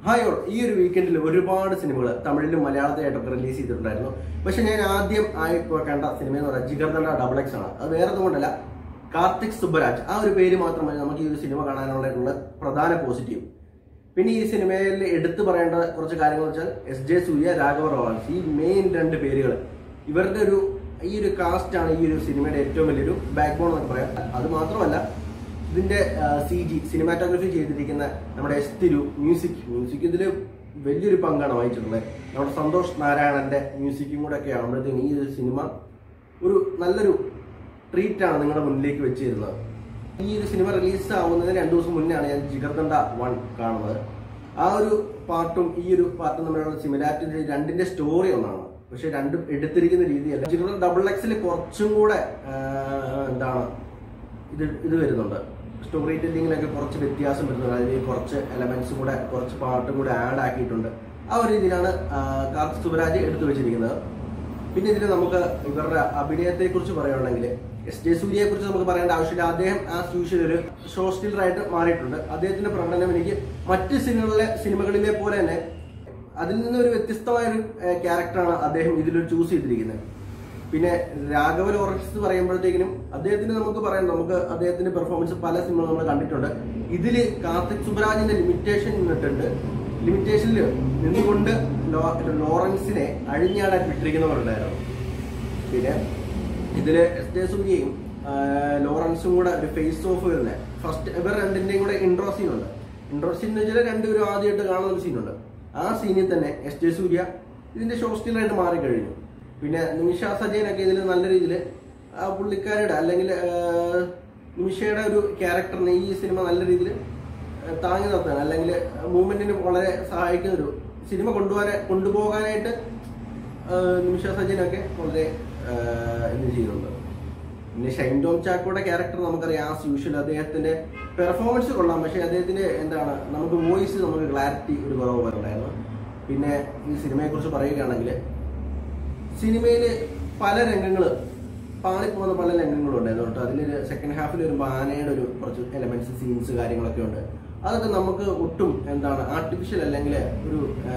hi all ഈ ഒരു വീക്കെൻഡിൽ ഒരുപാട് സിനിമകൾ തമിഴിലും മലയാളത്തിലായിട്ടൊക്കെ റിലീസ് ചെയ്തിട്ടുണ്ടായിരുന്നു പക്ഷെ ഞാൻ ആദ്യം ആയി പോ- കണ്ട സിനിമ എന്ന് പറഞ്ഞാൽ ജിഗർദണ്ഡ ഡബിൾ എക്സ് ആണ് അത് വേറെ ഒന്നും കൊണ്ടല്ല കാർത്തിക് സുബ്ബരാജ് ആ ഒരു പേര് മാത്രമേ നമുക്ക് ഈ ഒരു സിനിമ കാണാനുള്ള പ്രധാന പോസിറ്റീവ് പിന്നെ ഈ സിനിമയിൽ എടുത്തു പറയേണ്ട കുറച്ച് കാര്യങ്ങൾ വെച്ചാൽ എസ് ജെ സൂര്യ രാഘവ റോളൻസ് ഈ മെയിൻ രണ്ട് പേരുകൾ ഇവരുടെ ഒരു ഈ ഒരു കാസ്റ്റ് ആണ് ഈ ഒരു സിനിമയുടെ ഏറ്റവും വലിയൊരു ബാക്ക് ബോൺ എന്നൊക്കെ പറയാം അത് മാത്രമല്ല ഇതിന്റെ സി ജി സിനിമാറ്റോഗ്രഫി ചെയ്തിരിക്കുന്ന നമ്മുടെ എസ് തിരു മ്യൂസിക് മ്യൂസിക് ഇതിൽ വലിയൊരു പങ്കാണ് വഹിച്ചിട്ടുള്ളത് നമ്മുടെ സന്തോഷ് നാരായണന്റെ മ്യൂസിക്കും കൂടെ ഒക്കെ ആകുമ്പോഴത്തേക്കും ഈ ഒരു സിനിമ ഒരു നല്ലൊരു ട്രീറ്റ് ആണ് നിങ്ങളുടെ മുന്നിലേക്ക് വെച്ച് തരുന്നത് ഈ ഒരു സിനിമ റിലീസ് ആവുന്നതിന് രണ്ടു ദിവസം മുന്നെയാണ് ഞാൻ ജിഗർദണ്ഡ വൺ കാണുന്നത് ആ ഒരു പാർട്ടും ഈ ഒരു പാർട്ടും തമ്മിലുള്ള സിമിലാരിറ്റി രണ്ടിന്റെ സ്റ്റോറി ഒന്നാണ് പക്ഷെ രണ്ടും എടുത്തിരിക്കുന്ന രീതിയല്ല ജിഗർദണ്ഡ ഡബിൾ എക്സിൽ കുറച്ചും കൂടെ ആ, എന്താണ് ഇത് ഇത് വരുന്നുണ്ട് സ്റ്റോറി ടെല്ലിങ്ങിലൊക്കെ കുറച്ച് വ്യത്യാസം വരുന്നുണ്ട് അതിൽ കുറച്ച് എലമെന്റ്സും കൂടെ കുറച്ച് പാട്ടും കൂടെ ആഡ് ആക്കിയിട്ടുണ്ട് ആ ഒരു രീതിയിലാണ് ആ, കാർത്തിക് സുബരാജ് എടുത്തു വെച്ചിരിക്കുന്നത് പിന്നെ ഇതിൽ നമുക്ക് ഇവരുടെ അഭിനയത്തെ കുറിച്ച് പറയുകയാണെങ്കിൽ എസ് ജെ സൂര്യയെ കുറിച്ച് നമുക്ക് പറയേണ്ട ആവശ്യമില്ല അദ്ദേഹം ആസ് യൂഷ്വൽ ഒരു ഷോ സ്റ്റിലറായിട്ട് മാറിയിട്ടുണ്ട് അദ്ദേഹത്തിന്റെ പ്രകടനം എനിക്ക് മറ്റ് സിനിമകളിലെ സിനിമകളിലെ പോലെ തന്നെ അതിൽ നിന്നൊരു വ്യത്യസ്തമായ ഒരു ക്യാരക്ടറാണ് അദ്ദേഹം ഇതിൽ ചൂസ് ചെയ്തിരിക്കുന്നത് പിന്നെ രാഘവ ലോറൻസ് എന്ന് പറയുമ്പോഴത്തേക്കിനും അദ്ദേഹത്തിന് നമുക്ക് പറയാം നമുക്ക് അദ്ദേഹത്തിന്റെ പെർഫോമൻസ് പല സിനിമകൾ നമ്മൾ കണ്ടിട്ടുണ്ട് ഇതില് കാർത്തിക് സുബ്രാജിന്റെ ലിമിറ്റേഷൻ നിന്നിട്ടുണ്ട് ലിമിറ്റേഷനിൽ നിന്നുകൊണ്ട് ലോ- ലോറൻസിനെ അഴിഞ്ഞാടാൻ വിട്ടിരിക്കുന്നവരുണ്ടായിരുന്നു പിന്നെ ഇതില് എസ് ജെ സൂര്യയും ആ, ലോറൻസും കൂടെ ഒരു ഫേസ് ഓഫ് വരുന്നത് ഫസ്റ്റ് ഇവർ രണ്ടിന്റെയും കൂടെ ഇൻട്രോ സീൻ ഉണ്ട് ഇൻട്രോ സീൻ എന്ന് വെച്ചാൽ രണ്ടുപേരും ആദ്യമായിട്ട് കാണുന്ന ഒരു സീനുണ്ട് ആ സീനിൽ തന്നെ എസ് ജെ സൂര്യ ഇതിന്റെ ഷോ സ്റ്റിലായിട്ട് മാറിക്കഴിഞ്ഞു പിന്നെ നിമിഷ സജയനൊക്കെ ഇതിൽ നല്ല രീതിയിൽ ആ പുള്ളിക്കാരുടെ അല്ലെങ്കിൽ ആ, നിമിഷയുടെ ഒരു ക്യാരക്ടറിനെ ഈ സിനിമ നല്ല രീതിയിൽ താങ്ങി നിർത്താൻ അല്ലെങ്കിൽ മൂവ്മെന്റിന് വളരെ സഹായിക്കുന്ന ഒരു സിനിമ കൊണ്ടുപോകാൻ കൊണ്ടുപോകാനായിട്ട് ആ, നിമിഷ സജനൊക്കെ വളരെ ആ, ഇത് ചെയ്യുന്നുണ്ട് പിന്നെ ഷൈൻ ടോം ചാക്കോയുടെ ക്യാരക്ടർ നമുക്കറിയാം ആസ് യൂഷ്വൽ അദ്ദേഹത്തിന്റെ പെർഫോമൻസ് കൊള്ളാം പക്ഷെ അദ്ദേഹത്തിന്റെ എന്താണ് നമുക്ക് വോയിസ് നമുക്ക് ക്ലാരിറ്റി ഒരു കുറവ് പോലെ ഉണ്ടായിരുന്നു പിന്നെ ഈ സിനിമയെ കുറിച്ച് പറയുകയാണെങ്കിൽ സിനിമയിൽ പല രംഗങ്ങൾ പാളിപ്പോകുന്ന പല രംഗങ്ങളും ഉണ്ടായിരുന്നു കേട്ടോ അതിലൊരു സെക്കൻഡ് ഹാഫിൽ ഒരു ആനയുടെ ഒരു കുറച്ച് എലമെന്റ്സ് സീൻസ് കാര്യങ്ങളൊക്കെ ഉണ്ട് അതൊക്കെ നമുക്ക് ഒട്ടും എന്താണ് ആർട്ടിഫിഷ്യൽ അല്ലെങ്കിൽ ഒരു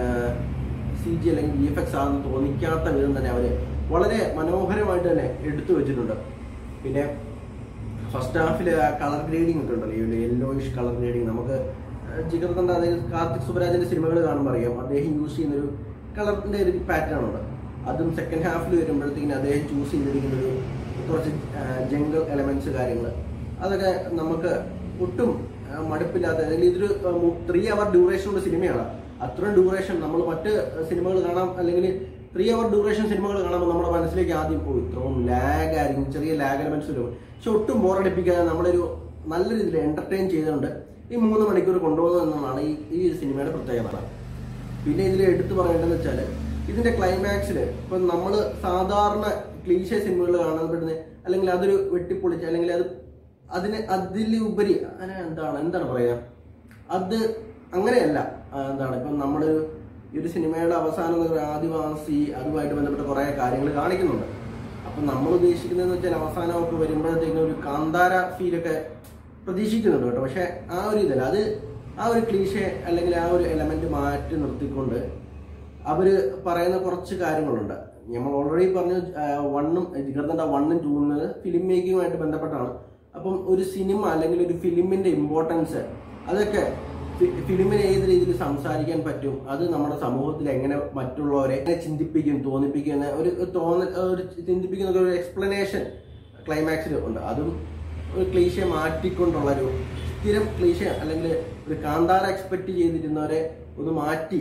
സി ജി അല്ലെങ്കിൽ വി എഫ് എക്സ് ആണെന്ന് തോന്നിക്കാത്ത വിധം തന്നെ അവർ വളരെ മനോഹരമായിട്ട് തന്നെ എടുത്തു വെച്ചിട്ടുണ്ട് പിന്നെ ഫസ്റ്റ് ഹാഫിൽ കളർ ഗ്രേഡിംഗ് ഒക്കെ ഉണ്ടല്ലോ ഈ ഒരു യെല്ലോയിഷ് കളർ ഗ്രേഡിംഗ് നമുക്ക് ജിഗർദണ്ഡ അതായത് കാർത്തിക് സുബരാജിന്റെ സിനിമകൾ കാണുമ്പോൾ അറിയാം അദ്ദേഹം യൂസ് ചെയ്യുന്ന ഒരു കളറിന്റെ ഒരു പാറ്റേൺ ഉണ്ട് അതും സെക്കൻഡ് ഹാഫിൽ വരുമ്പോഴത്തേക്കിനും അദ്ദേഹം ചൂസ് ചെയ്തിരിക്കുന്ന ഒരു കുറച്ച് ജംഗിൾ എലമെന്റ്സ് കാര്യങ്ങൾ അതൊക്കെ നമുക്ക് ഒട്ടും ആ, മടുപ്പില്ലാത്ത അല്ലെങ്കിൽ ഇതൊരു ത്രീ അവർ ഡ്യൂറേഷൻ ഉള്ള സിനിമയാണ് അത്രയും ഡ്യൂറേഷൻ നമ്മൾ മറ്റ് സിനിമകൾ കാണാം അല്ലെങ്കിൽ ത്രീ അവർ ഡ്യൂറേഷൻ സിനിമകൾ കാണുമ്പോൾ നമ്മുടെ മനസ്സിലേക്ക് ആദ്യം പോയി ഇത്രയും ലാഗ് ആയിരിക്കും ചെറിയ ലാഗ് എലമെന്റ്സ് വരും പക്ഷെ ഒട്ടും ബോറടിപ്പിക്കാതെ നമ്മളൊരു നല്ല രീതിയിൽ എന്റർടൈൻ ചെയ്തുകൊണ്ട് ഈ മൂന്ന് മണിക്കൂർ കൊണ്ടുപോകുന്നത് എന്നതാണ് ഈ ഈ ഒരു സിനിമയുടെ പ്രത്യേകത പിന്നെ ഇതിൽ എടുത്തു പറയേണ്ടതെന്ന് വെച്ചാൽ ഇതിന്റെ ക്ലൈമാക്സിൽ ഇപ്പൊ നമ്മൾ സാധാരണ ക്ലീശ സിനിമകൾ കാണപ്പെടുന്നത് അല്ലെങ്കിൽ അതൊരു വെട്ടിപ്പൊളിച്ച് അല്ലെങ്കിൽ അത് അതിന് അതിലുപരി അങ്ങനെ എന്താണ് എന്താണ് പറയാ അത് അങ്ങനെയല്ല ആ, എന്താണ് ഇപ്പം നമ്മള് ഈ ഒരു സിനിമയുടെ അവസാനം എന്ന് പറയുന്നത് ആദിവാസി അതുമായിട്ട് ബന്ധപ്പെട്ട കുറെ കാര്യങ്ങൾ കാണിക്കുന്നുണ്ട് അപ്പൊ നമ്മൾ ഉദ്ദേശിക്കുന്നതെന്ന് വെച്ചാൽ അവസാനമൊക്കെ വരുമ്പോഴത്തേക്കും ഒരു കാന്താര ഫീലൊക്കെ പ്രതീക്ഷിക്കുന്നുണ്ട് കേട്ടോ പക്ഷെ ആ ഒരു ഇതല്ല അത് ആ ഒരു ക്ലീഷെ അല്ലെങ്കിൽ ആ ഒരു എലമെന്റ് മാറ്റി നിർത്തിക്കൊണ്ട് അവര് പറയുന്ന കുറച്ച് കാര്യങ്ങളുണ്ട് നമ്മൾ ഓൾറെഡി പറഞ്ഞു വണ്ണും ജിഗർദണ്ഡ വണ്ണും ടൂന്ന് ഫിലിം മേക്കിങ്ങുമായിട്ട് ബന്ധപ്പെട്ടാണ് അപ്പം ഒരു സിനിമ അല്ലെങ്കിൽ ഒരു ഫിലിമിന്റെ ഇമ്പോർട്ടൻസ് അതൊക്കെ ഫി- ഫിലിമിനെ ഏത് രീതിയിൽ സംസാരിക്കാൻ പറ്റും അത് നമ്മുടെ സമൂഹത്തിൽ എങ്ങനെ മറ്റുള്ളവരെ എങ്ങനെ ചിന്തിപ്പിക്കും തോന്നിപ്പിക്കുന്ന ഒരു തോന്നൽ ഒരു ചിന്തിപ്പിക്കുന്ന ഒരു എക്സ്പ്ലനേഷൻ ക്ലൈമാക്സിൽ ഉണ്ട് അതും ഒരു ക്ലീശ മാറ്റിക്കൊണ്ടുള്ള ഒരു സ്ഥിരം ക്ലീശ അല്ലെങ്കിൽ ഒരു കാന്താര എക്സ്പെക്ട് ചെയ്തിരുന്നവരെ ഒന്ന് മാറ്റി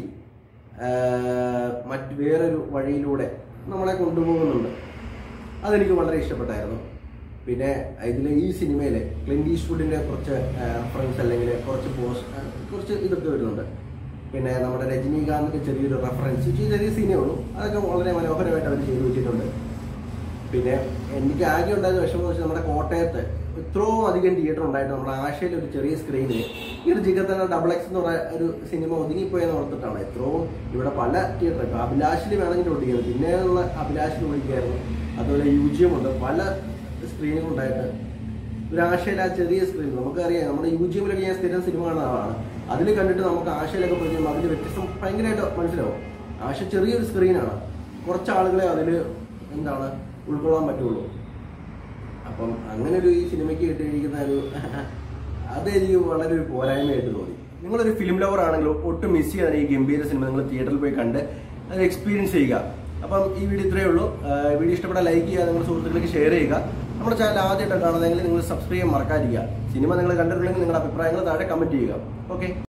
ആഹ് മറ്റ് വേറൊരു വഴിയിലൂടെ നമ്മളെ കൊണ്ടുപോകുന്നുണ്ട് അതെനിക്ക് വളരെ ഇഷ്ടപ്പെട്ടായിരുന്നു പിന്നെ ഇതിലെ ഈ സിനിമയിലെ ക്ലിൻറ്റ് ഈസ്റ്റ്വുഡിന്റെ കുറച്ച് റെഫറൻസ് അല്ലെങ്കിൽ കുറച്ച് പോസ്റ്റ് കുറച്ച് ഇതൊക്കെ വരുന്നുണ്ട് പിന്നെ നമ്മുടെ രജനീകാന്തിന്റെ ചെറിയൊരു റെഫറൻസ് ചെറിയ സീനേ ഉള്ളൂ അതൊക്കെ വളരെ മനോഹരമായിട്ട് അവർ ചെയ്തു വെച്ചിട്ടുണ്ട് പിന്നെ എനിക്ക് ആകെ ഉണ്ടായിരുന്ന വിഷമം എന്ന് വെച്ചാൽ നമ്മുടെ കോട്ടയത്ത് ഇത്രയും അധികം തിയേറ്റർ ഉണ്ടായിട്ട് നമ്മുടെ ആശയിൽ ഒരു ചെറിയ സ്ക്രീനിൽ ഈ ഒരു ജിഗത്തന ഡബിൾ എക്സ് എന്ന് പറയുന്ന ഒരു സിനിമ ഒതുങ്ങിപ്പോയെന്ന് ഓർത്തിട്ടാണ് ഇത്രയും ഇവിടെ പല തിയേറ്റർ ഇപ്പൊ അഭിലാഷിൽ വേണമെങ്കിൽ ഓടിക്കുന്നത് പിന്നെയുള്ള അഭിലാഷിൽ ഓടിക്കായിരുന്നു അതുപോലെ യു ജി ഉണ്ട് പല സ്ക്രീനുകൾ ഉണ്ടായിട്ട് ഒരു ആശയിൽ ആ ചെറിയ സ്ക്രീൻ നമുക്കറിയാം നമ്മുടെ യു ജി എമ്മിലൊക്കെ ഞാൻ സ്ഥിരം സിനിമ കാണുന്ന ആളാണ് അതിൽ കണ്ടിട്ട് നമുക്ക് ആശയിലൊക്കെ പോയി കഴിയുമ്പോൾ അതിൽ വ്യത്യസ്തം ഭയങ്കരമായിട്ട് മനസ്സിലാവും ആശ ചെറിയൊരു സ്ക്രീനാണ് കുറച്ച് ആളുകളെ അതിൽ എന്താണ് ഉൾക്കൊള്ളാൻ പറ്റുള്ളൂ അപ്പം അങ്ങനെ ഒരു ഈ സിനിമയ്ക്ക് കിട്ടിയിരിക്കുന്ന ഒരു അതെനിക്ക് വളരെ ഒരു പോരായ്മയായിട്ട് തോന്നി നിങ്ങളൊരു ഫിലിം ലവർ ആണെങ്കിൽ ഒട്ടും മിസ് ചെയ്യാതെ ഈ ഗംഭീര സിനിമ നിങ്ങൾ തിയേറ്ററിൽ പോയി കണ്ട് അത് എക്സ്പീരിയൻസ് ചെയ്യുക അപ്പം ഈ വീഡിയോ ഇത്രയേ ഉള്ളൂ ആഹ് വീഡിയോ ഇഷ്ടപ്പെട്ടാൽ ലൈക്ക് ചെയ്യുക നിങ്ങളുടെ സുഹൃത്തുക്കൾക്ക് ഷെയർ ചെയ്യുക നമ്മുടെ ചാനൽ ആദ്യമായിട്ട് കാണുന്നതെങ്കിൽ നിങ്ങൾ സബ്സ്ക്രൈബ് ചെയ്യാൻ മറക്കാതിരിക്കുക സിനിമ നിങ്ങൾ കണ്ടിട്ടുണ്ടെങ്കിൽ നിങ്ങളുടെ അഭിപ്രായങ്ങൾ താഴെ കമൻറ്റ് ചെയ്യുക ഓക്കെ